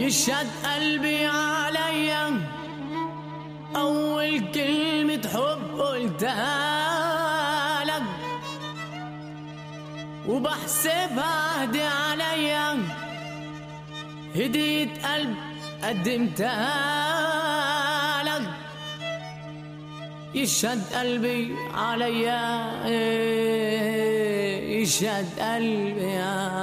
يشهد قلبي عليا أول كلمة حب قلتها لك وبحسبها هدي عليا هدية قلب قدمتها لك يشهد قلبي عليا يشهد قلبي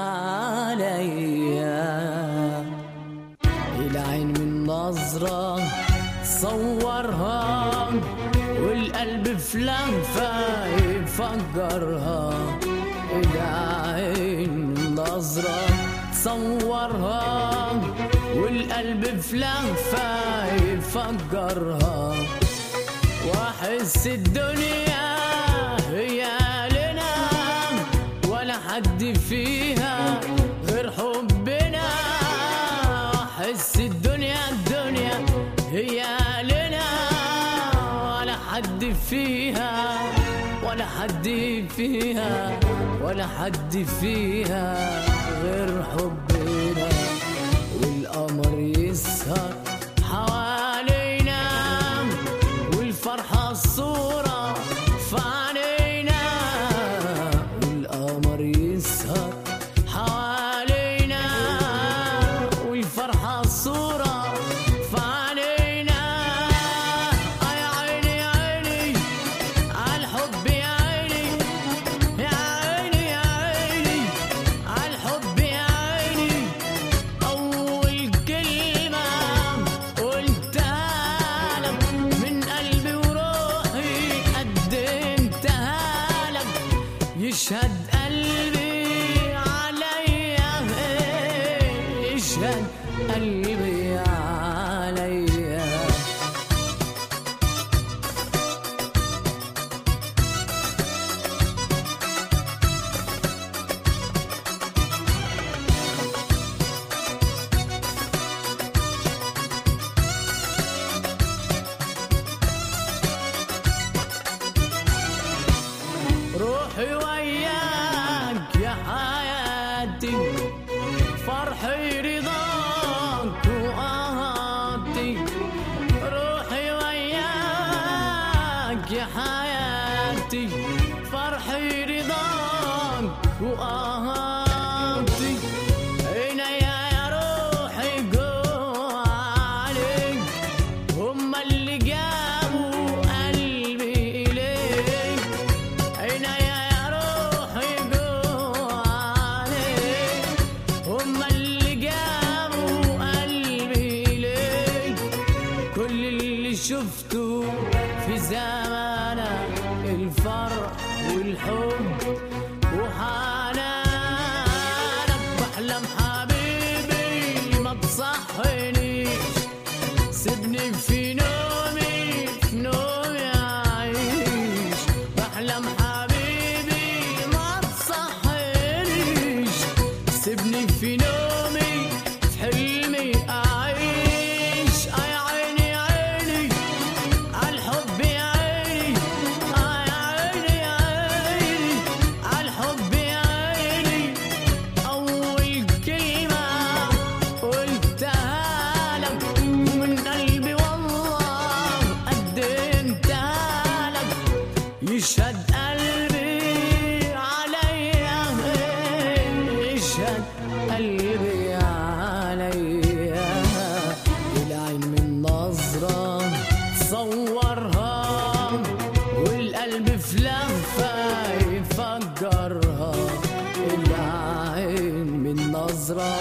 عليا العين من نظرة صورها والقلب في لهفة يفجرها العين من نظرة تصورها والقلب في لهفة يفجرها واحس الدنيا هي لنا ولا حد فيها غير حبنا واحس الدنيا الدنيا هي لنا ولا حد فيها ولا حد فيها ولا حد فيها غير حبنا والقمر يسهر حوالينا والفرحة الصورة في عينينا والقمر يسهر حوالينا والفرحة الصورة في عينينا آه يا عيني يا عيني عالحب يا عيني يا عيني يا عيني عالحب يا عيني أول كلمة قلتها لك من قلبي وروحي قدمتها لك يشهد قلبي عليا يشهد قلبي عليا روحي وياك يا حياتي فرحي رضاك وآهاتي روحي وياك يا حياتي فرحي رضاك وآهاتي عينيا يا روحي جوا عليك هما اللي جابوا قلبي إليك عينيا يا روحي جوا عليك هما اللي جابوا قلبي إليك كل اللي شفته في زمانك الفرح والحب وحنانك بحلم حبيبي ما تصحنيش سيبني في نومي في نومي أعيش بحلم حبيبي ما تصحنيش سيبني في نومي في حلمي أعيش آه يا عيني يا عيني عالحب يا عيني آه يا عيني يا عيني عالحب يا عيني أول كلمة قلتها لك من قلبي والله قدمتها لك يشهد قلبي عليا يشهد قلبي عليا العين من نظرة تصورها والقلب في لهفة يفجرها العين من نظرة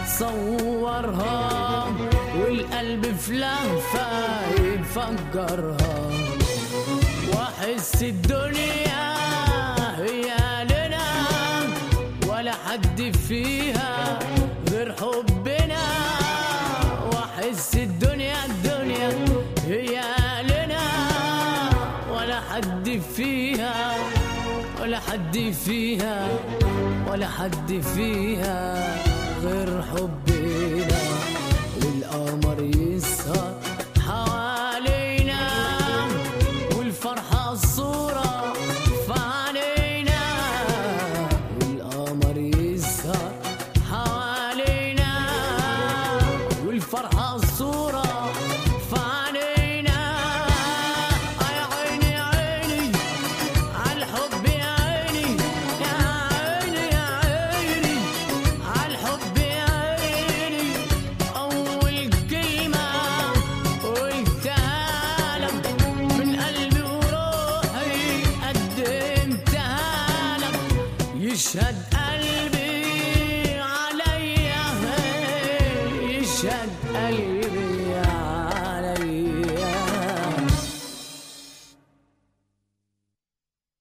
تصورها والقلب في لهفة يفجرها واحس الدنيا هي لنا ولا حد فيها غير حبنا واحس الدنيا الدنيا هي لنا ولا حد فيها ولا حد فيها ولا حد فيها غير حبنا